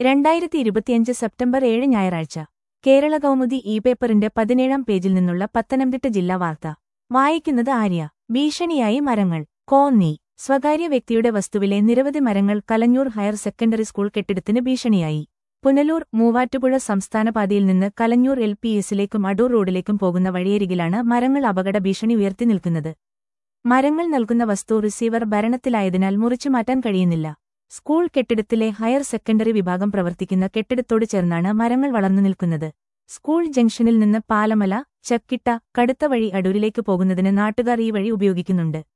രണ്ടായിരത്തി ഇരുപത്തിയഞ്ച് സെപ്റ്റംബർ ഏഴ് ഞായറാഴ്ച കേരള കൗമുദി ഇ പേപ്പറിന്റെ പതിനേഴാം പേജിൽ നിന്നുള്ള പത്തനംതിട്ട ജില്ലാ വാർത്ത വായിക്കുന്നത് ആര്യ ഭീഷണിയായി മരങ്ങൾ കോന്നി സ്വകാര്യ വ്യക്തിയുടെ വസ്തുവിലെ നിരവധി മരങ്ങൾ കലഞ്ഞൂർ ഹയർ സെക്കൻഡറി സ്കൂൾ കെട്ടിടത്തിന് ഭീഷണിയായി പുനലൂർ മൂവാറ്റുപുഴ സംസ്ഥാനപാതയിൽ നിന്ന് കലഞ്ഞൂർ എൽ പി എസിലേക്കും അടൂർ റോഡിലേക്കും പോകുന്ന വഴിയരികിലാണ് മരങ്ങൾ അപകട ഭീഷണി ഉയർത്തി നിൽക്കുന്നത് മരങ്ങൾ നൽകുന്ന വസ്തു റിസീവർ ഭരണത്തിലായതിനാൽ മുറിച്ചുമാറ്റാൻ കഴിയുന്നില്ല സ്കൂൾ കെട്ടിടത്തിലെ ഹയർ സെക്കൻഡറി വിഭാഗം പ്രവർത്തിക്കുന്ന കെട്ടിടത്തോട് ചേർന്നാണ് മരങ്ങൾ വളർന്നു നിൽക്കുന്നത് സ്കൂൾ ജംഗ്ഷനിൽ നിന്ന് പാലമല ചക്കിട്ട കടുത്ത വഴി അടൂരിലേക്ക് പോകുന്നതിന് നാട്ടുകാർ ഈ വഴി ഉപയോഗിക്കുന്നുണ്ട്